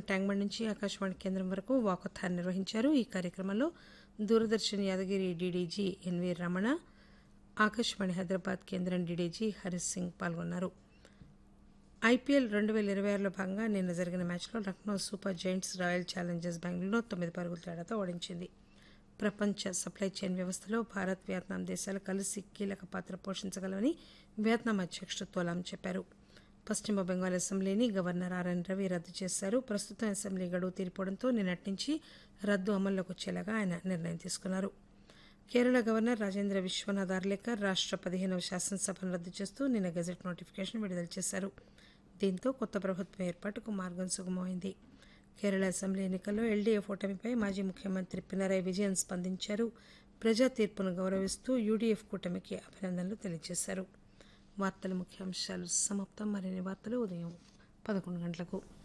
ట్యాంక్బండ్ నుంచి ఆకాశవాణి కేంద్రం వరకు వాకథాన్ నిర్వహించారు ఈ కార్యక్రమంలో దూరదర్శన్ యాదగిరి డీడీజీ ఎన్వీ రమణ ఆకాశవాణి హైదరాబాద్ కేంద్రం డీడీజీ హరీష్ సింగ్ పాల్గొన్నారు ఐపీఎల్ రెండు వేల ఇరవై ఆరులో భాగంగా నిన్న జరిగిన మ్యాచ్లో Lucknow Super Giants Royal Challengers బెంగళూరును తొమ్మిది పరుగుల తేడాతో ఓడించింది ప్రపంచ సప్లై చైన్ వ్యవస్థలో భారత్ వియత్నాం దేశాలు కలిసి కీలక పాత్ర పోషించగలవని వియత్నాం అధ్యక్షుడు తోలాం చెప్పారు పశ్చిమ బెంగాల్ అసెంబ్లీని గవర్నర్ ఆర్ఎన్ రవి రద్దు చేశారు ప్రస్తుతం అసెంబ్లీ గడువు తీరిపోవడంతో నిన్నటి నుంచి రద్దు అమల్లోకి వచ్చేలాగా ఆయన నిర్ణయం తీసుకున్నారు కేరళ గవర్నర్ రాజేంద్ర విశ్వనాథ్ ఆర్లేకర్ రాష్ట్ర పదిహేనవ శాసనసభను రద్దు చేస్తూ నిన్న గెజెట్ నోటిఫికేషన్ విడుదల చేశారు దీంతో కొత్త ప్రభుత్వం ఏర్పాటుకు మార్గం సుగమమైంది కేరళ అసెంబ్లీ ఎన్నికల్లో ఎల్డీఎఫ్ ఓటమిపై మాజీ ముఖ్యమంత్రి పినరయ్ విజయన్ స్పందించారు ప్రజా తీర్పును గౌరవిస్తూ యూడీఎఫ్ కూటమికి అభినందనలు తెలియజేశారు వార్తల ముఖ్యాంశాలు సమాప్తం మరిన్ని వార్తలు ఉదయం పదకొండు గంటలకు